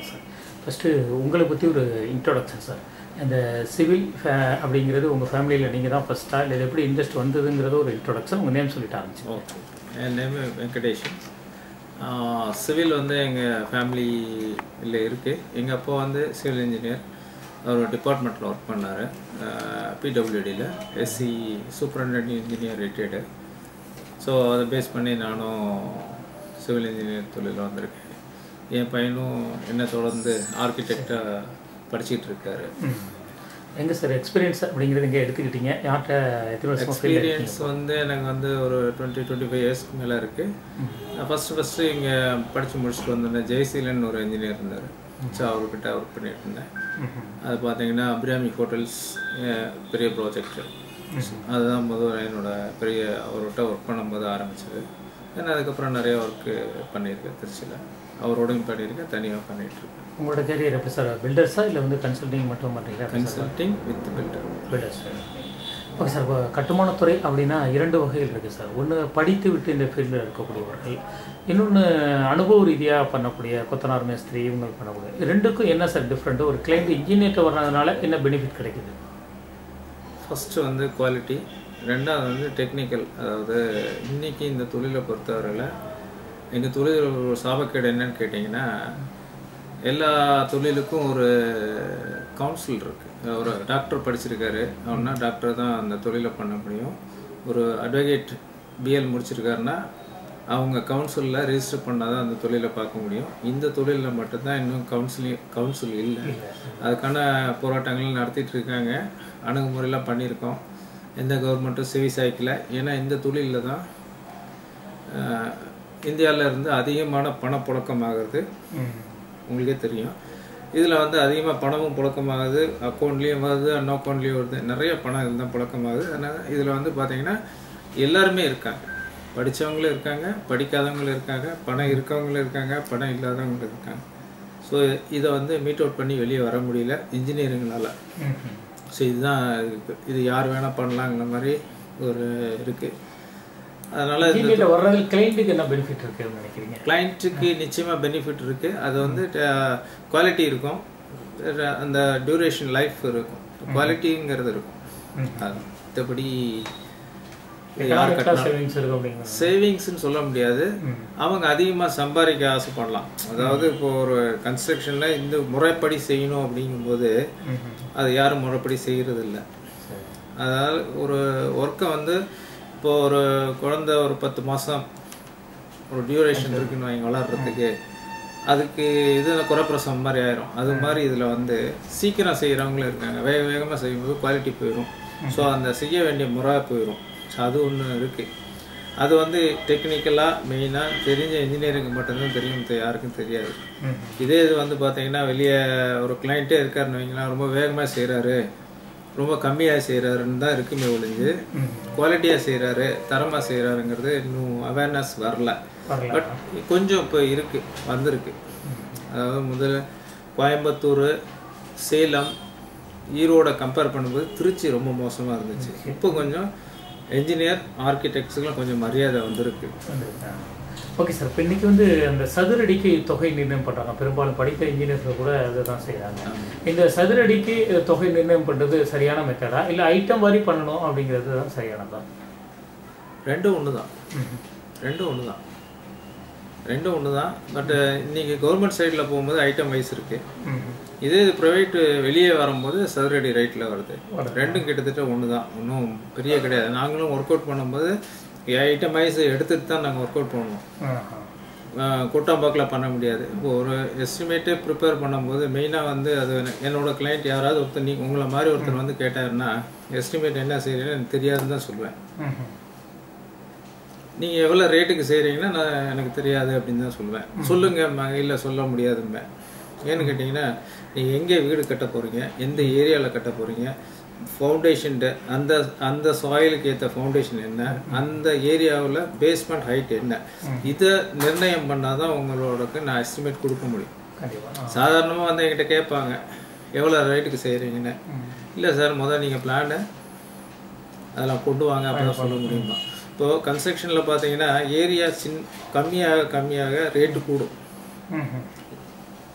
Sir first உங்களை பற்றி ஒரு இன்ட்ரோடக்ஷன் சார் இந்த சிவில் அப்படிங்கிறது உங்கள் ஃபேமிலியில் நீங்கள் தான் ஃபஸ்ட்டா இல்லை இது எப்படி இன்ட்ரெஸ்ட் வந்ததுங்கிறது ஒரு இன்ட்ரோடக்ஷன் உங்கள் நேம் சொல்லிட்டு ஆரம்பிச்சு ஓகே என் நேம் வெங்கடேஷன் சிவில் வந்து எங்கள் ஃபேமிலியில் இருக்குது எங்கள் அப்பா வந்து சிவில் இன்ஜினியர் அவர் டிபார்ட்மெண்ட்டில் ஒர்க் பண்ணார் பிடபிள்யூடியில் SC superintendent engineer retired so அதை பேஸ் பண்ணி நானும் சிவில் இன்ஜினியர் தொழிலில் வந்திருக்கேன் என் பையனும் என்ன தொடர்ந்து ஆர்கிடெக்டாக படிச்சிட்டு இருக்காரு எங்கே சார் எக்ஸ்பீரியன்ஸ் அப்படிங்கிறது இங்கே எடுத்துக்கிட்டீங்க யார்கிட்ட எத்தனை வருஷமாக ஃபீல்டு எக்ஸ்பீரியன்ஸ் வந்து எனக்கு வந்து ஒரு டுவெண்ட்டி டுவெண்ட்டி ஃபைவ் இயர்ஸ்க்கு மேலே இருக்குது நான் ஃபஸ்ட்டு ஃபஸ்ட்டு இங்கே படித்து முடிச்சுட்டு வந்திருந்தேன் ஜெய்சீலன் ஒரு இன்ஜினியர் இருந்தார் ஸோ அவர்கிட்ட ஒர்க் பண்ணிட்டு இருந்தேன் அது பார்த்தீங்கன்னா அபிராமி ஹோட்டல்ஸ் பெரிய ப்ராஜெக்ட் அதுதான் முதல் என்னோட பெரிய அவர்கிட்ட ஒர்க் பண்ணும்போது ஆரம்பிச்சது ஏன்னா அதுக்கப்புறம் நிறைய ஒர்க்கு பண்ணியிருக்கேன் திருச்சியில் அவரோடையும் பண்ணியிருக்கேன் தனியாக பண்ணிகிட்டு இருக்கேன் உங்களோட கேரியர் எப்படி சார் பில்டர்ஸா இல்லை வந்து கன்சல்டிங் மட்டும் பண்ணுறீங்களா consulting with builder builders okay sir இப்போ கட்டுமானத்துறை அப்படின்னா இரண்டு வகைகள் இருக்குது சார் ஒன்று படித்து விட்டு இந்த ஃபீல்டில் இருக்கக்கூடியவர்கள் இன்னொன்று அனுபவ ரீதியாக பண்ணக்கூடிய கொத்தனார் மேஸ்திரி இவங்க பண்ணக்கூடிய ரெண்டுக்கும் என்ன சார் டிஃப்ரெண்ட்டு ஒரு கிளைண்ட் இன்ஜினியர்கிட்ட வர்றதுனால என்ன பெனிஃபிட் கிடைக்குது ஃபஸ்ட்டு வந்து குவாலிட்டி ரெண்டாவது வந்து டெக்னிக்கல் அதாவது இன்றைக்கி இந்த தொழிலை பொறுத்தவரையில் எங்கள் தொழில் ஒரு சாபக்கேடு என்னன்னு கேட்டிங்கன்னா எல்லா தொழிலுக்கும் ஒரு கவுன்சில் இருக்குது ஒரு டாக்டர் படிச்சிருக்காரு அவனா டாக்டர் தான் அந்த தொழிலை பண்ண முடியும் ஒரு அட்வொகேட் பிஎல் முடிச்சிருக்காருன்னா அவங்க கவுன்சிலில் ரெஜிஸ்டர் பண்ணால் தான் அந்த தொழிலை பார்க்க முடியும் இந்த தொழிலில் மட்டும்தான் இன்னும் கவுன்சிலிங் கவுன்சில் இல்லை அதுக்கான போராட்டங்கள் நடத்திட்டு இருக்காங்க அணுகுமுறையெல்லாம் பண்ணியிருக்கோம் எந்த கவர்மெண்ட்டும் செவி சாய்க்கல ஏன்னா இந்த தொழிலில் தான் இந்தியாவில் இருந்து அதிகமான பணப்புழக்கம் ஆகிறது உங்களுக்கே தெரியும் இதில் வந்து அதிகமாக பணமும் புழக்கமாகுது அக்கௌண்ட்லேயும் வருது அன் அக்கௌண்ட்லேயும் வருது நிறைய பணம் இருந்தால் புழக்கமாகுது அதனால் இதில் வந்து பார்த்தீங்கன்னா எல்லாருமே இருக்காங்க படித்தவங்களும் இருக்காங்க படிக்காதவங்களும் இருக்காங்க பணம் இருக்கவங்களும் இருக்காங்க பணம் இல்லாதவங்களும் இருக்காங்க ஸோ இதை வந்து மீட் அவுட் பண்ணி வெளியே வர முடியல இன்ஜினியரிங்களால் ஸோ இதுதான் இருக்கு. இது யார் வேணால் பண்ணலாங்கிற மாதிரி ஒரு இருக்குது அதனால் இந்த இன்ஜினியர்கிட்ட வர்றது கிளைண்ட்டுக்கு என்ன பெனிஃபிட் இருக்குன்னு நினைக்கிறீங்க கிளைண்ட்டுக்கு நிச்சயமாக பெனிஃபிட் இருக்குது அது வந்து குவாலிட்டி இருக்கும் அஹ் அந்த டியூரேஷன் லைஃப் இருக்கும் குவாலிட்டிங்கிறது இருக்கும் அது மற்றபடி யார் கட்டணும் சேவிங்ஸ் இருக்கும் அப்படிங்கிறது சேவிங்ஸ்னு சொல்ல முடியாது அவங்க அதிகமாக சம்பாதிக்க ஆசைப்படலாம் அதாவது இப்போ ஒரு கன்ஸ்ட்ரக்ஷனில் இந்த முறைப்படி செய்யணும் அப்படிங்கும்போது அது யாரும் முறைப்படி செய்கிறது இல்லை அதாவது ஒரு ஒர்க்கை வந்து இப்போ ஒரு குழந்தை ஒரு பத்து மாதம் ஒரு டியூரேஷன் இருக்குன்னு வைங்க வளர்கிறதுக்கு அதுக்கு இது குறைப்பிரசவம் மாதிரி ஆயிரும் அது மாதிரி இதில் வந்து சீக்கிரம் செய்கிறவங்களும் இருக்காங்க வேக வேகமாக செய்யும்போது குவாலிட்டி போயிடும் ஸோ அந்த செய்ய வேண்டிய முறை போயிடும் ஸோ அது ஒன்று இருக்குது அது வந்து டெக்னிக்கலாக மெயினாக தெரிஞ்ச இன்ஜினியரிங்க்கு மட்டும்தான் தெரியும் மத்த யாருக்கும் தெரியாது இதே இது வந்து பார்த்தீங்கன்னா வெளியே ஒரு கிளைண்ட்டே இருக்காருன்னு வைங்களேன் ரொம்ப வேகமாக செய்கிறாரு ரொம்ப கம்மியாக செய்கிறாருன்னு தான் இருக்குமே ஒழிஞ்சு குவாலிட்டியாக செய்கிறாரு தரமாக செய்கிறாருங்கிறது இன்னும் அவேர்னஸ் வரல வரல. பட் கொஞ்சம் இப்போ இருக்குது வந்திருக்கு அதாவது முதல்ல கோயம்புத்தூர் சேலம் ஈரோட கம்பேர் பண்ணும்போது திருச்சி ரொம்ப மோசமாக இருந்துச்சு இப்போ கொஞ்சம் என்ஜினியர் ஆர்கிடெக்ட்ஸுக்கெலாம் கொஞ்சம் மரியாதை வந்திருக்கு ஓகே சார் இப்போ இன்னைக்கு வந்து அந்த சதுரடிக்கு தொகை நிர்ணயம் பண்ணுறாங்க பெரும்பாலும் படித்த இன்ஜினியர்ஸ் கூட அதுதான் செய்கிறாங்க இந்த சதுரடிக்கு தொகை நிர்ணயம் பண்ணுறது சரியான மெத்தடா இல்லை ஐட்டம் மாதிரி பண்ணணும் அப்படிங்கிறது தான் சரியானதா ரெண்டும் ஒன்று தான் ரெண்டும் ஒன்று தான் ரெண்டும் ஒன்று தான் பட் இன்னைக்கு கவர்மெண்ட் சைடில் போகும்போது ஐட்டம் வைஸ் இருக்குது இதே இது ப்ரைவேட் வெளியே வரும்போது சதுரடி ரைட்டில் வருது ரெண்டும் கிட்டத்தட்ட ஒன்று தான் ஒன்றும் பெரிய கிடையாது நாங்களும் ஒர்க் அவுட் பண்ணும்போது ஐட்டம் வைஸ் எடுத்துட்டு தான் நாங்கள் ஒர்க் அவுட் பண்ணுவோம் கூட்டாம்பாக்கில் பண்ண முடியாது இப்போ ஒரு எஸ்டிமேட்டே ப்ரிப்பேர் பண்ணும்போது மெயினாக வந்து அது என்னோட கிளைண்ட் யாராவது ஒருத்தர் நீ உங்களை மாதிரி ஒருத்தர் வந்து கேட்டாருன்னா எஸ்டிமேட் என்ன செய்கிறீங்கன்னு எனக்கு தெரியாதுன்னு தான் சொல்லுவேன் நீங்கள் எவ்வளோ ரேட்டுக்கு செய்கிறீங்கன்னா நான் எனக்கு தெரியாது அப்படின்னு தான் சொல்லுவேன் சொல்லுங்க இல்லை சொல்ல முடியாதுங்க ஏன்னு கேட்டிங்கன்னா நீங்கள் எங்கே வீடு கட்ட போகிறீங்க எந்த ஏரியாவில் கட்ட போகிறீங்க ஃபவுண்டேஷன் அந்த அந்த சாயிலுக்கு ஏற்ற ஃபவுண்டேஷன் என்ன அந்த ஏரியாவில் பேஸ்மெண்ட் ஹைட் என்ன இதை நிர்ணயம் பண்ணால் தான் உங்களோடக்கு நான் எஸ்டிமேட் கொடுக்க முடியும் கண்டிப்பாக சாதாரணமாக வந்து என்கிட்ட கேட்பாங்க எவ்வளோ ரேட்டுக்கு செய்கிறீங்கன்னு இல்லை சார் முதல் நீங்கள் பிளானு அதெல்லாம் கொண்டு வாங்க அப்போ தான் சொல்ல முடியுமா இப்போது கன்ஸ்ட்ரக்ஷனில் பார்த்தீங்கன்னா ஏரியா சின் கம்மியாக கம்மியாக ரேட்டு கூடும்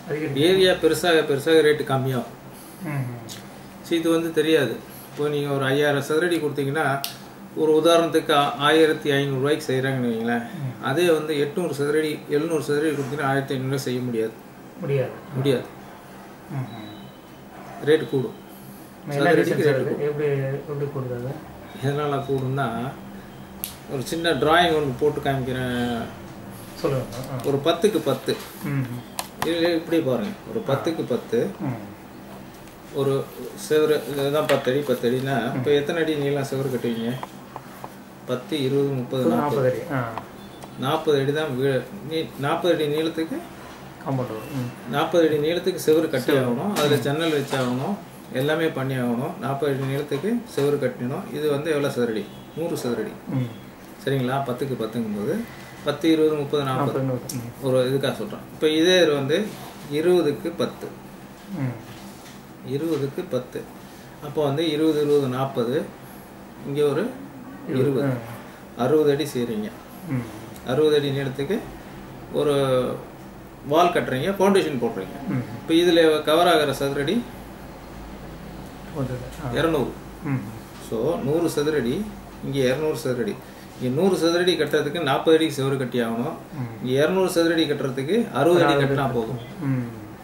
அதிகரிக்கும் ஏரியா பெருசாக பெருசாக ரேட்டு கம்மியாகும் ம் ஸோ இது வந்து தெரியாது இப்போ நீங்கள் ஒரு ஐயாயிரம் சதுரடி கொடுத்தீங்கன்னா ஒரு உதாரணத்துக்கு ஆ- ஆயிரத்தி ஐநூறுரூவாய்க்கு செய்கிறாங்கன்னு வைங்களேன் அதே வந்து எட்நூறு சதுரடி எழுநூறு சதுரடி கொடுத்தீங்கன்னா ஆயிரத்தி ஐநூறுரூவா செய்ய முடியாது முடியாது முடியாது ம் ம். ரேட்டு கூடும் என்ன ரீசன் சார் இது? எப்படி எப்படி கொடுக்குறது எதனால் கூடும்னா ஒரு சின்ன டிராயிங் ஒன்று போட்டு காமிக்கிறேன் சொல்லுங்க ஆ. ஒரு பத்துக்கு பத்து ம் இல்லை இப்படி பாருங்க ஒரு பத்துக்கு பத்து ம் ஒரு செவரு இதுதான் பத்து அடி பத்து அடினா இப்போ எத்தனை அடி நீளம் செவரு கட்டுவீங்க பத்து இருபது முப்பது நாற்பது நாற்பது அடி ஆ நாற்பது அடி தான் வீ நீ நாற்பது அடி நீளத்துக்கு காம்பவுண்ட் வரும் ம் நாற்பது அடி நீளத்துக்கு செவரு கட்டி ஆகணும் அதில் ஜன்னல் வச்சு ஆகணும் எல்லாமே பண்ணி ஆகணும் நாற்பது அடி நீளத்துக்கு செவரு கட்டணும் இது வந்து எவ்வளோ சதுரடி நூறு சதுரடி ம் சரிங்களா பத்துக்கு பத்துங்கும்போது பத்து இருபது முப்பது நாற்பது நாற்பது நூறு ம் ஒரு இதுக்காக சொல்கிறேன் இப்போ இதே இது வந்து இருபதுக்கு பத்து ம் இருபதுக்கு பத்து அப்போ வந்து இருபது இருபது நாற்பது இங்கே ஒரு இருபது ம். அறுபது அடி செய்கிறீங்க ம் அறுபது அடி நீளத்துக்கு ஒரு வால் கட்டுறீங்க ஃபவுண்டேஷன் போடுறீங்க ம் இப்போ இதில் கவர் ஆகிற சதுரடி வந்தது ஆ இரநூறு ம் ஸோ நூறு சதுரடி இங்கே இரநூறு சதுரடி இங்கே நூறு சதுரடி கட்டுறதுக்கு நாற்பது அடிக்கு செவரு கட்டி ஆகணும் ம். இங்கே இரநூறு சதுரடி கட்டுறதுக்கு அறுபது அடி கட்டினா போதும் ம்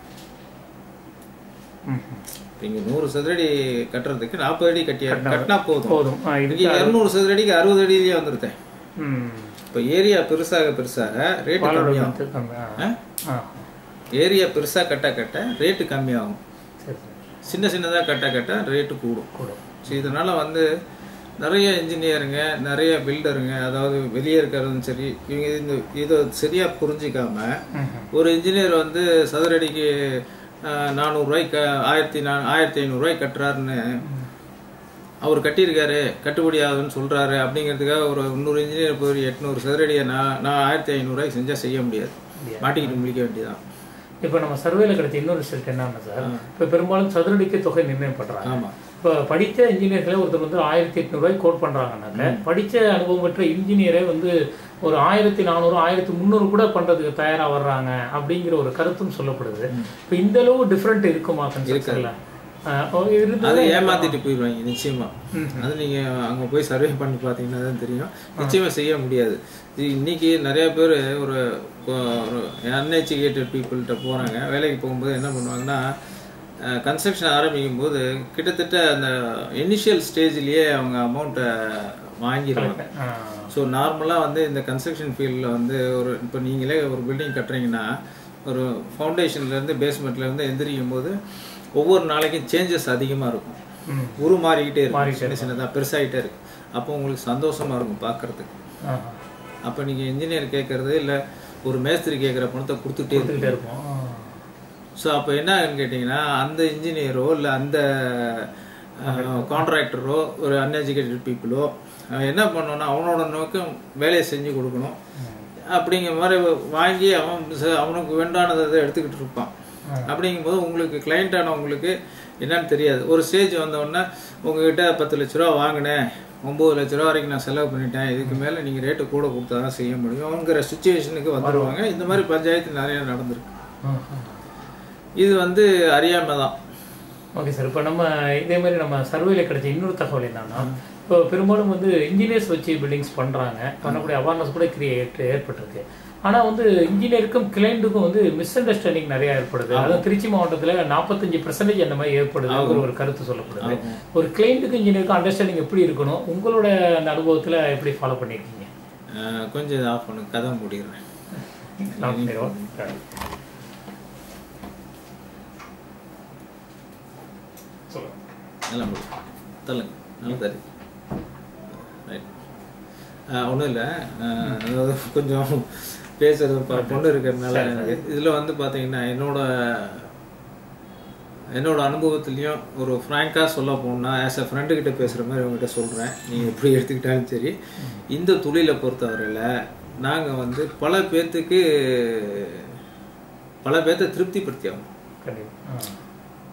ம் இப்போ இங்கே நூறு சதுரடி கட்டுறதுக்கு நாற்பது அடி கட்டி கட்டினா போதும் போதும் ஆ இது இங்கே இரநூறு சதுரடிக்கு அறுபது அடியிலேயே வந்துருத்தேன் ம் இப்போ ஏரியா பெருசாக பெருசாக ரேட்டு பாலோட கம்மியாகும் வந்து கம்மி ஆ ஆ? ஆ ஏரியா பெருசாக கட்ட கட்ட ரேட்டு கம்மியாகும் சரி சரி சின்ன சின்னதாக கட்ட கட்ட ரேட்டு கூடும் கூட ஸோ இதனால் வந்து நிறைய இன்ஜினியருங்க நிறைய பில்டருங்க அதாவது வெளியே இருக்கிறதும் சரி இவங்க இந்த இதை சரியாக புரிஞ்சிக்காம ம் ஒரு இன்ஜினியர் வந்து சதுரடிக்கு நானூறுரூவாய்க்கு ஆயிரத்தி நா ஆயிரத்தி ஐநூறுரூவாய்க்கு கட்டுறாருன்னு அவர் கட்டியிருக்காரு கட்டுப்படி ஆகுதுன்னு சொல்கிறாரு அப்படிங்கிறதுக்காக ஒரு இன்னொரு இன்ஜினியர் போய் எட்நூறு சதுரடியை நான் நான் ஆயிரத்தி ஐநூறுரூவாய்க்கு செஞ்சால் செய்ய முடியாது மாட்டிக்கிட்டு முடிக்க வேண்டியதான் இப்போ நம்ம சர்வேல கிடைச்ச இன்னொரு ரிசல்ட் என்னன்னா சார் இப்போ பெரும்பாலும் சதுரடிக்கு தொகை நிர்ணயம் பண்றாங்க ஆமாம் இப்போ படித்த இன்ஜினியர்களே ஒருத்தர் வந்து ஆயிரத்தி எட்நூறுவாய் கோட் பண்றாங்கன்னாக்க படிச்ச அனுபவம் பெற்ற இன்ஜினியரே வந்து ஒரு ஆயிரத்தி நானூறு ஆயிரத்தி முந்நூறு கூட பண்றதுக்கு தயாரா வர்றாங்க அப்படிங்கிற ஒரு கருத்தும் சொல்லப்படுது இப்போ இந்த அளவு டிஃப்ரெண்ட் இருக்குமா கன்ஸ்ட்ரக்ஷன்ல அதை ஏமாத்திட்டு போயிடுவாங்க நிச்சயமா அது நீங்க அங்க போய் சர்வே பண்ணி பார்த்தீங்கன்னா தான் தெரியும் நிச்சயமா செய்ய முடியாது இது இன்னைக்கு நிறைய பேர் ஒரு ஒரு அன்எஜுகேட்டட் பீப்புள்கிட்ட போறாங்க வேலைக்கு போகும்போது என்ன பண்ணுவாங்கன்னா கன்ஸ்ட்ரக்ஷன் ஆரம்பிக்கும் போது கிட்டத்தட்ட அந்த இனிஷியல் ஸ்டேஜ்லயே அவங்க அமௌண்ட்டை வாங்கிடுவாங்க ஸோ நார்மலாக வந்து இந்த கன்ஸ்ட்ரக்ஷன் ஃபீல்டில் வந்து ஒரு இப்போ நீங்களே ஒரு பில்டிங் கட்டுறீங்கன்னா ஒரு ஃபவுண்டேஷன்லேருந்து பேஸ்மெண்ட்லேருந்து எந்திரிக்கும் போது ஒவ்வொரு நாளைக்கும் சேஞ்சஸ் அதிகமாக இருக்கும் ம். உரு மாறிக்கிட்டே இருக்கும் சின்ன சின்னதாக பெருசாகிட்டே இருக்கு அப்போ உங்களுக்கு சந்தோஷமாக இருக்கும் பார்க்கறதுக்கு அப்போ நீங்கள் இன்ஜினியர் கேட்குறது இல்லை ஒரு மேஸ்திரி கேட்குற பணத்தை கொடுத்துட்டே இருக்கு கொடுத்துக்கிட்டே இருப்போம் ஆ. ஸோ அப்போ என்ன ஆகுன்னு கேட்டிங்கன்னா அந்த இன்ஜினியரோ இல்லை அந்த கான்ட்ராக்டரோ ஒரு அன்எஜுகேட்டட் பீப்புளோ என்ன பண்ணணும்னா அவனோட நோக்கம் வேலையை செஞ்சு கொடுக்கணும் அப்படிங்கிற மாதிரி வாங்கி அவன் ச- அவனுக்கு வேண்டானதை அதை எடுத்துக்கிட்டு இருப்பான் அப்படிங்கும்போது உங்களுக்கு client ஆனவங்களுக்கு என்னன்னு தெரியாது ஒரு ஸ்டேஜ் வந்தோடனே உங்ககிட்ட பத்து லட்ச ரூபா வாங்கினேன் ஒம்பது லட்ச ரூபா வரைக்கும் நான் செலவு பண்ணிட்டேன் இதுக்கு மேலே நீங்கள் ரேட்டு கூட கொடுத்தா தான் செய்ய முடியும் அவங்கிற சுச்சுவேஷனுக்கு வந்துடுவாங்க இந்த மாதிரி பஞ்சாயத்து நிறைய நடந்திருக்கு ஆ, ஆ. இது வந்து அறியாமை தான் ஓகே சார் இப்போ நம்ம இதே மாதிரி நம்ம சர்வேல கிடைச்ச இன்னொரு தகவல் என்னன்னா இப்போ பெரும்பாலும் வந்து இன்ஜினியர்ஸ் வச்சு பில்டிங்ஸ் பண்றாங்க பண்ணக்கூடிய அவேர்னஸ் கூட கிரியேட் ஏற்பட்டிருக்கு ஆனா வந்து இன்ஜினியருக்கும் கிளைண்ட்டுக்கும் வந்து மிஸ் அண்டர்ஸ்டாண்டிங் நிறைய ஏற்படுது அதுவும் திருச்சி மாவட்டத்துல நாற்பத்தஞ்சு பெர்சன்டேஜ் அந்த மாதிரி ஏற்படுது ஒரு கருத்து சொல்லப்படுது ஒரு கிளைண்ட்டுக்கும் இன்ஜினியருக்கும் அண்டர்ஸ்டாண்டிங் எப்படி இருக்கணும் உங்களோட அந்த அனுபவத்துல எப்படி ஃபாலோ பண்ணியிருக்கீங்க அஹ் கொஞ்சம் இது ஆஃப் பண்ணு கதை முடிடுறேன் நான் பண்ணிடுவோம். சொல்லுங்க நல்லா முடியும் தள்ளுங்க நல்லா தரு ரைட் ஒன்றும் இல்லை அதாவது கொஞ்சம் பேசுறது ப- பொண்ணு இருக்கிறதுனால எனக்கு இதில் வந்து பார்த்தீங்கன்னா என்னோட என்னோட அனுபவத்துலேயும் ஒரு ஃப்ராங்காக சொல்ல போனால் ஆஸ் அ ஃப்ரெண்டுக்கிட்ட பேசுகிற மாதிரி உங்ககிட்ட சொல்கிறேன் நீங்கள் எப்படி எடுத்துக்கிட்டாலும் சரி இந்த தொழிலை பொறுத்தவரையில் நாங்கள் வந்து பல பேர்த்துக்கு பல பேர்த்த திருப்திப்படுத்தி ஆகணும் கண்டிப்பா ஆ.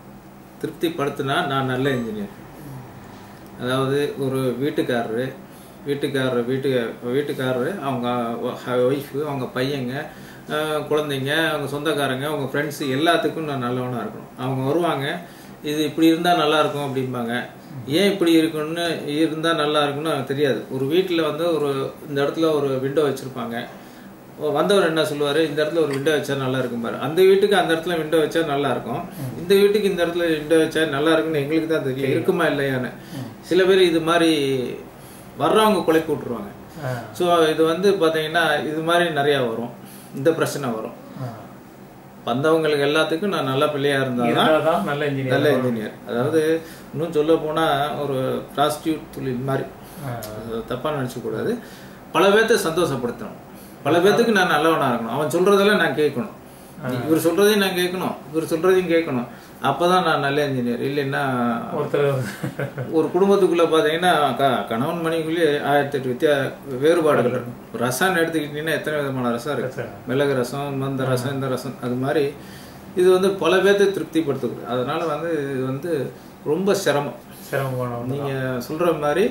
திருப்திப்படுத்தினா நான் நல்ல இன்ஜினியர் அதாவது ஒரு வீட்டுக்காரரு வீட்டுக்காரர் வீட்டு வீட்டுக்காரரு அவங்க ஒய்ஃபு அவங்க பையங்க அஹ், குழந்தைங்க அவங்க சொந்தக்காரங்க அவங்க ஃப்ரெண்ட்ஸு எல்லாத்துக்கும் நான் நல்லவனாக இருக்கணும் அவங்க வருவாங்க இது இப்படி இருந்தால் நல்லா இருக்கும் அப்படிம்பாங்க ஏன் இப்படி இருக்குன்னு இருந்தால் நல்லா இருக்குன்னு எனக்கு தெரியாது ஒரு வீட்டில் வந்து ஒரு இந்த இடத்துல ஒரு விண்டோ வச்சுருப்பாங்க வந்தவர் என்ன சொல்லுவாரு இந்த இடத்துல ஒரு விண்டோ வச்சா நல்லா இருக்கும் பாரு அந்த வீட்டுக்கு அந்த இடத்துல விண்டோ வச்சா நல்லா இருக்கும் இந்த வீட்டுக்கு இந்த இடத்துல விண்டோ வச்சா நல்லா இருக்குன்னு எங்களுக்கு தான் தெரியும் இருக்குமா இல்லையான்னு சில பேர் இது மாதிரி வர்றவங்க குழப்பி விட்டுருவாங்க ஆ, ஸோ இது வந்து பார்த்தீங்கன்னா இது மாதிரி நிறையா வரும் இந்த பிரச்சனை வரும் ஆ. வந்தவங்களுக்கு எல்லாத்துக்கும் நான் நல்ல பிள்ளையா இருந்தால் இருந்தாதான் நல்ல இன்ஜினியர் நல்ல இன்ஜினியர் அதாவது இன்னும் சொல்ல போனா ஒரு ப்ராஸ்டியூட் தொழில் மாதிரி அது தப்பா நினைச்ச கூடாது பல பேர்த்த சந்தோஷப்படுத்தணும் பல பேர்த்துக்கு நான் நல்லவனா இருக்கணும் அவன் சொல்றதெல்லாம் நான் கேட்கணும் இவர் சொல்றதையும் நான் கேட்கணும் இவர் சொல்றதையும் கேட்கணும் அப்பதான் நான் நல்ல இன்ஜினியர் இல்லைன்னா ஒருத்தர் ஒரு குடும்பத்துக்குள்ள பாத்தீங்கன்னா க- கணவன் மனைவிக்குள்ளேயே ஆயிரத்தி எட்டு வித்தியா வேறுபாடுகள் இருக்கும் ரசம் எடுத்துக்கிட்டீங்கன்னா எத்தனை விதமான ரசம் இருக்கு சரி. மிளகு ரசம் அந்த ரசம் இந்த ரசம் அது மாதிரி இது வந்து பல பேர்த்தை திருப்திப்படுத்தக்கூடாது அதனால வந்து இது வந்து ரொம்ப சிரமம் சிரமமான ஒண்ணு. நீங்க சொல்ற மாதிரி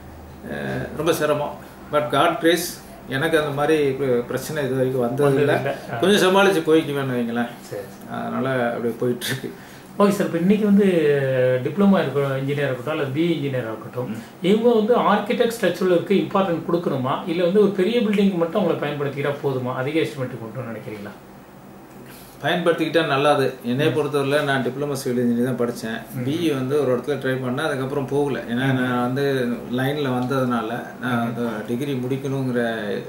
அஹ், ரொம்ப சிரமம் பட் காட் கிரேஸ் எனக்கு அந்த மாதிரி பிர- பிரச்சனை இது வரைக்கும் வந்தது இல்லை இல்ல. கொஞ்சம் சமாளிச்சு போய்க்குவேன்னு வைங்களேன் சரி அதனால அப்படியே போயிட்டு இருக்கு ஓகே சார் இப்போ இன்னைக்கு வந்து டிப்ளமா இருக்க இன்ஜினியர் இருக்கட்டும் அல்லது பிஇ இன்ஜினியர் இருக்கட்டும் இவங்க வந்து ஆர்கிடெக்ட் ஸ்ட்ரக்சருக்கு இம்பார்ட்டன்ட் கொடுக்கணுமா இல்லை வந்து ஒரு பெரிய பில்டிங் மட்டும் அவங்களை பயன்படுத்திக்கிட்டா போதுமா அதிக எஸ்டிமேட் கொண்டு நினைக்கிறீங்களா பயன்படுத்திக்கிட்டா நல்லாது என்னை பொறுத்தவரையில் நான் டிப்ளமோ சிவில் இன்ஜினியர் தான் படித்தேன் பிஇ வந்து ஒரு இடத்துல ட்ரை பண்ணேன் அதுக்கப்புறம் போகல ஏன்னா நான் வந்து லைனில் வந்ததுனால நான் டிகிரி முடிக்கணுங்கிற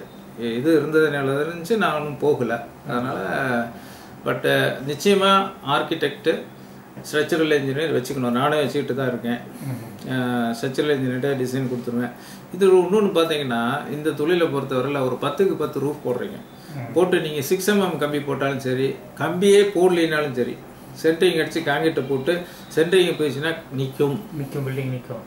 இது இருந்ததுனால இருந்துச்சு நான் ஒன்றும் போகல அதனால் பட்டு நிச்சயமாக ஆர்கிடெக்ட்டு ஸ்ட்ரக்சரல் இன்ஜினியர் வச்சுக்கணும் நானே வச்சுக்கிட்டு தான் இருக்கேன் ஸ்ட்ரக்சரல் இன்ஜினியர்கிட்ட டிசைன் கொடுத்துருவேன் இது இன்னொன்று பார்த்தீங்கன்னா இந்த தொழிலை பொறுத்தவரையில் ஒரு பத்துக்கு பத்து ரூஃப் போடுறீங்க போட்டு நீங்கள் சிக்ஸ் எம்எம் கம்பி போட்டாலும் சரி கம்பியே போடலினாலும் சரி சென்ட்ரிங் அடித்து காங்கிட்ட போட்டு சென்ட்ரிங் போயிடுச்சுன்னா நிற்கும் நிற்கும் பில்டிங் நிற்கும்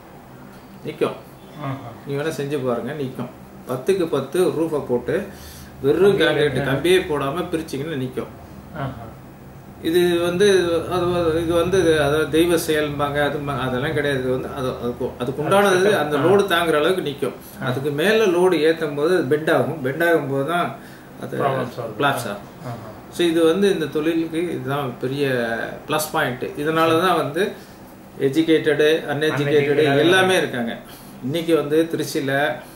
நிற்கும் ஆஹா. நீ வேணால் செஞ்சு பாருங்க நிற்கும் பத்துக்கு பத்து ரூஃபை போட்டு வெறும் காங்கிரீட் கம்பியே போடாமல் பிரிச்சிங்கன்னா நிற்கும் ஆஹா. இது வந்து அது வந்து- இது வந்து அதாவது தெய்வ செயல்பாங்க அது அதெல்லாம் கிடையாது இது வந்து அது அதுக்கு அதுக்கு உண்டானது அந்த லோடு தாங்குற அளவுக்கு நிற்கும் அதுக்கு மேலே லோடு ஏற்றும் போது பெண்ட் ஆகும் பெண்ட் ஆகும் போது தான் அது Problem solve. கிளாப்ஸ் ஆகும் ஆஹா. ஸோ இது வந்து இந்த தொழிலுக்கு இதுதான் பெரிய ப்ளஸ் பாயிண்ட் இதனால தான் வந்து எஜுகேட்டடு அன்எஜுகேட்டடு எல்லாமே இருக்காங்க இன்னைக்கு வந்து திருச்சியில்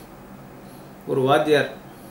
ஒரு வாத்தியார்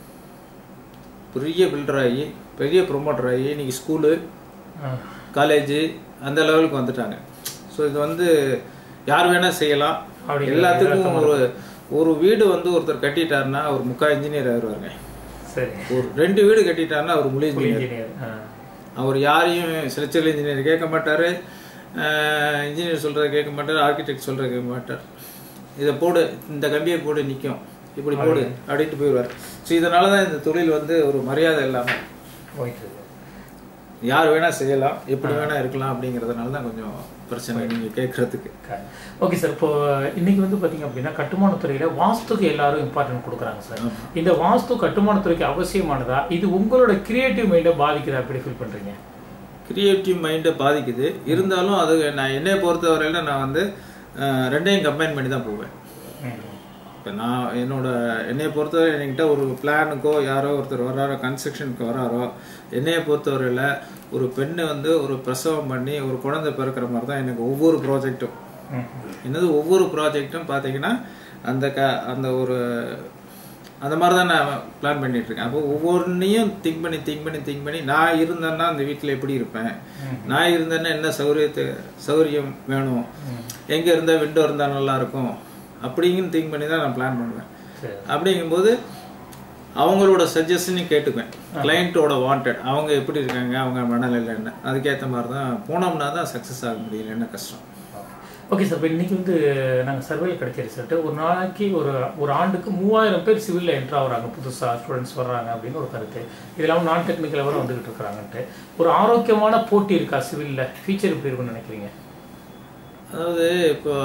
பெரிய பில்டர் ஆகி பெரிய ப்ரொமோட்டர் ஆகி இன்னைக்கு ஸ்கூலு ஆ. காலேஜு அந்த லெவலுக்கு வந்துட்டாங்க ஸோ இது வந்து யார் வேணால் செய்யலாம் அப்படிங்கிற எல்லாத்துக்கும் ஒரு ஒரு வீடு வந்து ஒருத்தர் கட்டிட்டாருன்னா அவர் முக்கா இன்ஜினியர் ஆயிடுவாருங்க சரி ஒரு ரெண்டு வீடு கட்டிட்டாருன்னா அவர் முழு இன்ஜினியர் இன்ஜினியர் ஆ. அவர் யாரையும் ஸ்ட்ரக்சரல் இன்ஜினியர் கேட்க மாட்டார் இன்ஜினியர் சொல்கிறத கேட்க மாட்டார் ஆர்கிடெக்ட் சொல்கிறத கேட்க மாட்டார் இதை போடு இந்த கம்பியை போடு நிற்கும் இப்படி போடு அப்படின்ட்டு போயிடுவார் ஸோ இதனால தான் இந்த தொழில் வந்து ஒரு மரியாதை இல்லாமல் போயிட்டு இருக்கு. யார் வேணால் செய்யலாம் எப்படி வேணால் இருக்கலாம் அப்படிங்கிறதுனால தான் கொஞ்சம் பிரச்சனை நீங்கள் கேட்குறதுக்கு ஓகே சார் இப்போ இன்னைக்கு வந்து பாத்தீங்க அப்படின்னா கட்டுமானத்துறையில வாஸ்துக்கு எல்லாரும் இம்பார்ட்டன்ட் கொடுக்குறாங்க சார் இந்த வாஸ்து கட்டுமானத்துறைக்கு அவசியமானதா இது உங்களோட கிரியேட்டிவ் மைண்டை பாதிக்குதா எப்படி ஃபீல் பண்றீங்க கிரியேட்டிவ் மைண்டை பாதிக்குது இருந்தாலும் அது நான் என்னை பொறுத்தவரையில் நான் வந்து அஹ், ரெண்டையும் கம்பைன் பண்ணி தான் போவேன் இப்போ நான் என்னோட என்னைய பொறுத்தவரை என்கிட்ட ஒரு பிளானுக்கோ யாரோ ஒருத்தர் வர்றாரோ கன்ஸ்ட்ரக்ஷனுக்கு வராரோ என்னைய பொறுத்தவரையில் ஒரு பெண்ணு வந்து ஒரு பிரசவம் பண்ணி ஒரு குழந்தை பிறக்கிற மாதிரி தான் எனக்கு ஒவ்வொரு ப்ராஜெக்ட்டும் என்னது ஒவ்வொரு ப்ராஜெக்ட்டும் பார்த்தீங்கன்னா அந்த க அந்த ஒரு அந்த மாதிரி தான் நான் பிளான் பண்ணிட்டு இருக்கேன் அப்போ ஒவ்வொன்றையும் திங்க் பண்ணி திங்க் பண்ணி திங்க் பண்ணி நான் இருந்தேன்னா அந்த வீட்டில் எப்படி இருப்பேன் நான் இருந்தேன்னா என்ன சௌகரியத்து சௌகரியம் வேணும் எங்கே இருந்தால் விண்டோ இருந்தால் நல்லா இருக்கும் அப்படிங்கன்னு திங்க் பண்ணி தான் நான் பிளான் பண்ணுவேன் சரி அப்படிங்கும்போது அவங்களோட சஜஷனையும் கேட்டுக்குவேன் கிளைண்ட்டோட வாண்டட் அவங்க எப்படி இருக்காங்க அவங்க மனநிலை என்ன அதுக்கேற்ற மாதிரி தான் போனோம்னா தான் சக்ஸஸ் ஆக முடியல என்ன கஷ்டம் ஓகே சார் இப்போ இன்னைக்கு வந்து நாங்கள் சர்வே கிடைச்ச ரிசல்ட் ஒரு நாளைக்கு ஒரு ஒரு ஆண்டுக்கு மூவாயிரம் பேர் சிவிலில் என்ட்ரு ஆகுறாங்க புதுசாக ஸ்டூடெண்ட்ஸ் வர்றாங்க அப்படின்னு ஒரு கருத்து இது இல்லாமல் நான் டெக்னிக்கல் வரை வந்துகிட்டு இருக்கிறாங்கன்ட்டு ஒரு ஆரோக்கியமான போட்டி இருக்கா சிவிலில் ஃபியூச்சர் எப்படி இருக்கும்னு நினைக்கிறீங்க அதாவது இப்போ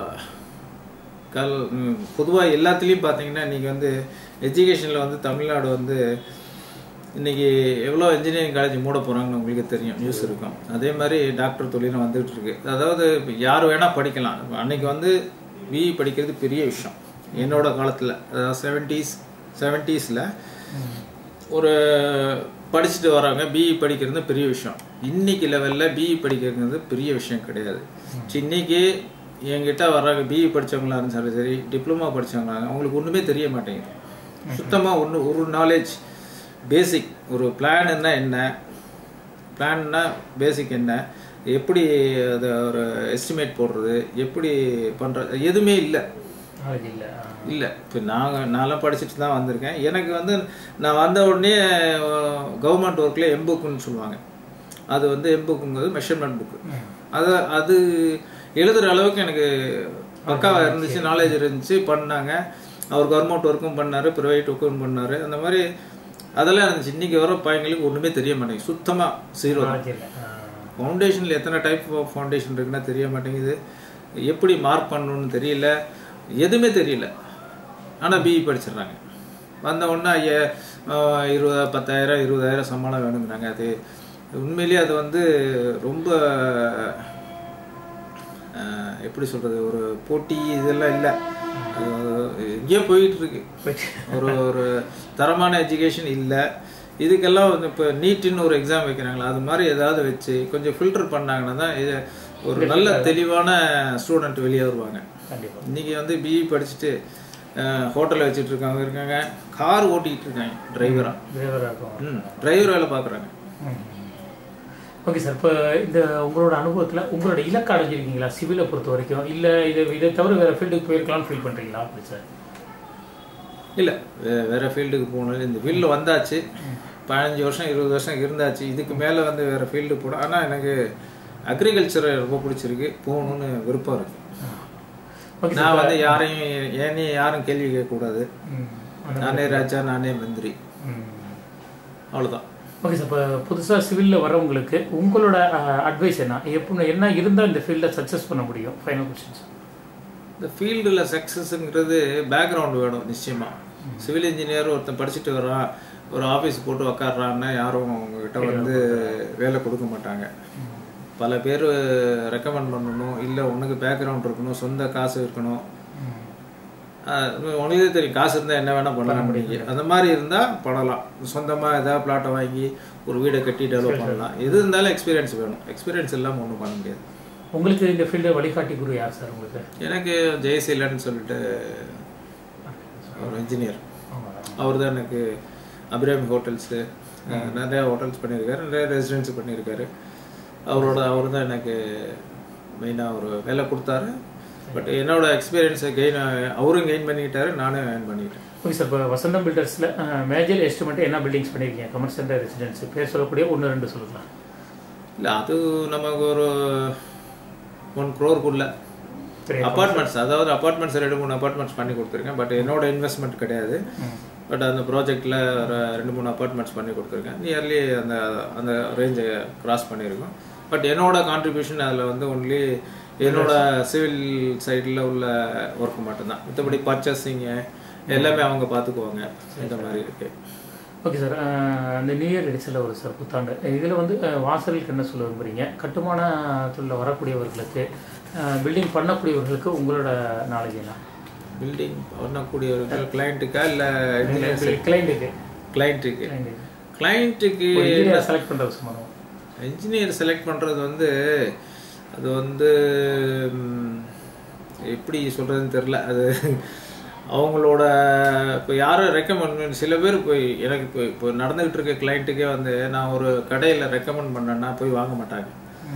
கல் பொதுவாக எல்லாத்துலேயும் பார்த்தீங்கன்னா இன்றைக்கி வந்து எஜுகேஷனில் வந்து தமிழ்நாடு வந்து இன்னைக்கு எவ்வளோ இன்ஜினியரிங் காலேஜ் மூட போகிறாங்கன்னு உங்களுக்கு தெரியும் நியூஸ் இருக்கும் அதே மாதிரி டாக்டர் தொழிலும் வந்துகிட்டு இருக்கு அதாவது இப்ப யார் வேணால் படிக்கலாம் இப்ப அன்னைக்கு வந்து பிஇ படிக்கிறது பெரிய விஷயம் என்னோட காலத்தில் அதாவது செவன்டீஸ் செவன்டீஸில் ஒரு படிச்சுட்டு வராங்க பிஇ படிக்கிறது பெரிய விஷயம் இன்னைக்கு லெவலில் பிஇ படிக்கிறது பெரிய விஷயம் கிடையாது சரி, இன்னைக்கு என்கிட்ட வர்றாங்க பிஇ படிச்சவங்களா இருந்தாலும் சரி டிப்ளமா படிச்சவங்களா அவங்களுக்கு ஒன்றுமே தெரிய மாட்டேங்குது சுத்தமாக ஒன்று ஒரு நாலேஜ் பேசிக் ஒரு பிளான்னா என்ன பிளான்னா பேசிக் என்ன எப்படி அதை ஒரு எஸ்டிமேட் போடுறது எப்படி பண்ணுறது எதுவுமே இல்லை நாலேஜ் இல்லை இல்லை இப்போ நாங்கள் நான்லாம் படிச்சுட்டு தான் வந்திருக்கேன் எனக்கு வந்து நான் வந்த உடனே கவர்மெண்ட் ஒர்க்கில் எம்புக்குன்னு சொல்லுவாங்க அது வந்து எம்புக்குங்கிறது மெஷர்மெண்ட் புக்கு அது அது எழுதுகிற அளவுக்கு எனக்கு பக்காவாக இருந்துச்சு நாலேஜ் இருந்துச்சு பண்ணாங்க அவர் கவர்மெண்ட் ஒர்க்கும் பண்ணார் ப்ரைவேட் ஒர்க்கும் பண்ணார் அந்த மாதிரி அதெல்லாம் இருந்துச்சு இன்றைக்கி வர பையங்களுக்கு ஒன்றுமே தெரிய மாட்டேங்குது சுத்தமாக ஜீரோ நாலேஜ் இல்லை ஃபவுண்டேஷனில் எத்தனை டைப் ஆஃப் ஃபவுண்டேஷன் இருக்குன்னா தெரிய மாட்டேங்குது எப்படி மார்க் பண்ணணும்னு தெரியல எதுவுமே தெரியல ஆனால் பிஇ படிச்சிடுறாங்க வந்த உடனே ஐயா ஆஹ், இருபதா பத்தாயிரம் இருபதாயிரம் சம்பளம் வேணுங்கிறாங்க அது உண்மையிலேயே அது வந்து ரொம்ப ஆஹ், எப்படி சொல்கிறது ஒரு போட்டி இதெல்லாம் இல்லை எங்கேயோ போயிட்டு இருக்கு ஒரு ஒரு தரமான எஜுகேஷன் இல்லை இதுக்கெல்லாம் வந்து இப்போ நீட்டுன்னு ஒரு எக்ஸாம் வைக்கிறாங்களா அது மாதிரி ஏதாவது வச்சு கொஞ்சம் ஃபில்டர் பண்ணாங்கன்னா தான் இது ஒரு நல்ல தெளிவான ஸ்டூடெண்ட் வெளியே வருவாங்க கண்டிப்பாக இன்னைக்கு வந்து பிஇ படிச்சுட்டு ஹோட்டலில் வச்சுட்டு இருக்காங்க இருக்காங்க கார் ஓட்டிக்கிட்டு இருக்காங்க டிரைவராக டிரைவராக இருக்கும் ம் டிரைவர் வேலை பார்க்குறாங்க ஓகே சார் இப்போ இந்த உங்களோட அனுபவத்தில் உங்களோட இலக்கு அடைஞ்சிருக்கீங்களா சிவிலை பொறுத்த வரைக்கும் இல்லை இதை இதை தவிர வேறு ஃபீல்டுக்கு போயிருக்கலாம்னு ஃபீல் பண்ணுறீங்களா அப்படி சார் இல்லை வேற ஃபீல்டுக்கு போகணும் இந்த ஃபீல்டில் வந்தாச்சு பதினஞ்சு வருஷம் இருபது வருஷம் இருந்தாச்சு இதுக்கு மேலே வந்து வேற ஃபீல்டு போட ஆனால் எனக்கு அக்ரிகல்ச்சரை ரொம்ப பிடிச்சிருக்கு போகணும்னு விருப்பம் இருக்கு ஓகே நான் வந்து யாரையும் ஏனையும் யாரும் கேள்வி கேட்கக்கூடாது ம் நானே ராஜா நானே மந்திரி ம் அவ்வளோதான் ஓகே சார் இப்போ புதுசாக சிவிலில் வரவங்களுக்கு உங்களோட அட்வைஸ் என்ன எப்படி என்ன இருந்தால் இந்த ஃபீல்டை சக்ஸஸ் பண்ண முடியும் ஃபைனல் கொஸ்டின்ஸ் இந்த ஃபீல்டில் சக்ஸஸ்ங்கிறது பேக்ரவுண்ட் வேணும் நிச்சயமா சிவில் இன்ஜினியர் ஒருத்தன் படிச்சுட்டு வரான் ஒரு ஆஃபீஸ் போட்டு உக்காடுறான்னா யாரும் அவங்கக்கிட்ட வந்து வேலை கொடுக்க மாட்டாங்க பல பேர் ரெக்கமெண்ட் பண்ணணும் இல்லை உனக்கு பேக்ரவுண்ட் இருக்கணும் சொந்த காசு இருக்கணும் ஆஹ் உனக்கே தெரியும் காசு இருந்தால் என்ன வேணால் பண்ணலாம் முடியும் அந்த மாதிரி இருந்தால் பண்ணலாம் சொந்தமாக ஏதாவது பிளாட்டை வாங்கி ஒரு வீடை கட்டி டெவலப் பண்ணலாம் எது இருந்தாலும் எக்ஸ்பீரியன்ஸ் வேணும் எக்ஸ்பீரியன்ஸ் இல்லாமல் ஒன்றும் பண்ண முடியாது உங்களுக்கு இந்த ஃபீல்டு வழிகாட்டி குரு யார் சார் உங்களுக்கு எனக்கு ஜெயசீலன் சொல்லிட்டு ஒரு இன்ஜினியர் அவர் தான் எனக்கு அபிராமி ஹோட்டல்ஸு நிறையா ஹோட்டல்ஸ் பண்ணியிருக்காரு நிறைய ரெசிடென்சி பண்ணியிருக்காரு அவரோட அவர் தான் எனக்கு மெயினாக ஒரு வேலை கொடுத்தாரு பட் என்னோட எக்ஸ்பீரியன்ஸை கெயின் அவரும் கெயின் பண்ணிக்கிட்டாரு நானும் கெயின் பண்ணிக்கிட்டேன் ஓகே சார் இப்போ வசந்தம் பில்டர்ஸில் மேஜர் எஸ்டிமேட் என்ன பில்டிங்ஸ் பண்ணியிருக்கீங்க கமர்ஷியல் ரெசிடென்சி பேர் சொல்லக்கூடிய ஒன்று ரெண்டு சொல்லுங்களா இல்லை அது நமக்கு ஒரு ஒன் க்ரோருக்குள்ள பெரிய அப்பார்ட்மெண்ட்ஸ் அதாவது அப்பார்ட்மெண்ட்ஸ் ரெண்டு மூணு அப்பார்ட்மெண்ட்ஸ் பண்ணி கொடுத்துருக்கேன் பட் என்னோட இன்வெஸ்ட்மெண்ட் கிடையாது பட் அந்த ப்ராஜெக்டில் ரெண்டு மூணு அப்பார்ட்மெண்ட்ஸ் பண்ணி கொடுத்துருக்கேன் நியர்லி அந்த அந்த ரேஞ்சை கிராஸ் பண்ணியிருக்கோம் பட் என்னோட கான்ட்ரிபியூஷன் அதில் வந்து ஒன்லி என்னோட சிவில் சைடில் உள்ள ஒர்க் மட்டும்தான் மற்றபடி பர்ச்சேசிங்கு எல்லாமே அவங்க பார்த்துக்குவாங்க இந்த மாதிரி இருக்கு ஓகே சார் அந்த நியூ இயர் எடிஷனில் ஒரு சார் புத்தாண்டு இதில் வந்து அஹ், வாசலுக்கு என்ன சொல்ல விரும்புறீங்க கட்டுமான தொழிலில் வரக்கூடியவர்களுக்கு பில்டிங் பண்ணக்கூடியவர்களுக்கு உங்களோட நாலேஜ் என்ன பில்டிங் பண்ணக்கூடியவர்கள் கிளைண்ட்டுக்கா இல்லை கிளைண்ட்டுக்கு கிளைண்ட்டுக்கு கிளைண்ட்டுக்கு கிளைண்ட்டுக்கு செலக்ட் பண்ணுறது சம்பந்தம் இன்ஜினியர் செலக்ட் பண்ணுறது வந்து அது வந்து ம், எப்படி சொல்கிறதுன்னு தெரில அது அவங்களோட இப்போ யாரும் ரெக்கமெண்ட் சில பேர் போய் எனக்கு இப்போ இப்போ நடந்துகிட்டு இருக்க கிளைண்ட்டுக்கே வந்து நான் ஒரு கடையில் ரெக்கமெண்ட் பண்ணேன்னா போய் வாங்க மாட்டாங்க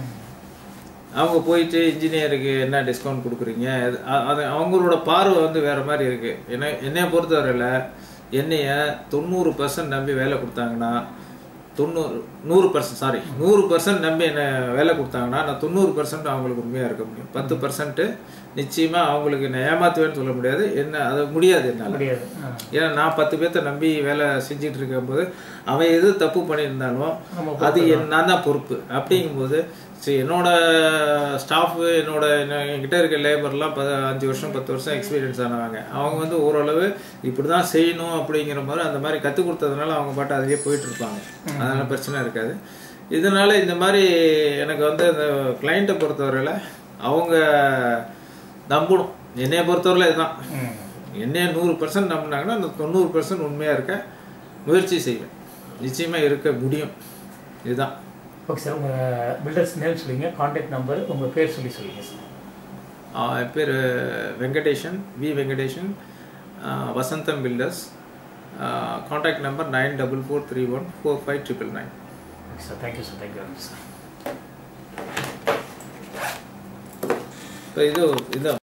அவங்க போயிட்டு இன்ஜினியருக்கு என்ன டிஸ்கவுண்ட் கொடுக்குறீங்க அது- அ- அது அவங்களோட பார்வை வந்து வேற மாதிரி இருக்கு என்ன என்னைய பொறுத்தவரையில் என்னைய தொண்ணூறு பர்சன்ட் நம்பி வேலை கொடுத்தாங்கன்னா தொண்ணூறு நூறு பர்சன்ட் சாரி நூறு பர்சன்ட் நம்பி என்ன வேலை கொடுத்தாங்கன்னா நான் தொண்ணூறு பர்சன்ட் அவங்களுக்கு உண்மையாக இருக்க முடியும் பத்து பர்சன்ட் நிச்சயமாக அவங்களுக்கு நான் ஏமாத்துவேன்னு சொல்ல முடியாது என்ன அது முடியாது என்னால் முடியாது ஆ. ஏன்னா நான் பத்து பேர்த்த நம்பி வேலை செஞ்சுட்டு இருக்கும்போது அவன் எது தப்பு பண்ணியிருந்தாலும் நம்ம அது என் நான் தான் பொறுப்பு அப்படிங்கும்போது சரி என்னோட ஸ்டாஃபு என்னோட என்ன- என்கிட்ட இருக்க லேபர்லாம் ப அஞ்சு வருஷம் பத்து வருஷம் எக்ஸ்பீரியன்ஸ் ஆனவங்க அவங்க வந்து ஓரளவு இப்படி தான் செய்யணும் அப்படிங்கிற மாதிரி அந்த மாதிரி கற்றுக் கொடுத்ததுனால அவங்க பாட்டு அதிலே போயிட்டு இருப்பாங்க அதனால பிரச்சனை இருக்காது இதனால இந்த மாதிரி எனக்கு வந்து அந்த கிளைண்ட்டை பொறுத்தவரையில் அவங்க நம்பணும் என்னைய பொறுத்தவரையில் இதுதான் ம். என்னைய நூறு பர்சன்ட் நம்பினாங்கன்னா அந்த தொண்ணூறு பர்சன்ட் உண்மையாக இருக்க முயற்சி செய்வேன் நிச்சயமாக இருக்க முடியும் இதுதான் ஓகே சார் உங்கள் பில்டர்ஸ் நேம் சொல்லிங்க காண்டாக்ட் நம்பர் உங்கள் பேர் சொல்லி சொல்லுங்கள் சார் ஆஹ் என் பேர் வெங்கடேஷன் வி வெங்கடேஷன் ஆஹ் Vasantham builders contact number nine double four three one four five triple nine okay sir thank you sir thank you very much sir இப்போ இது இது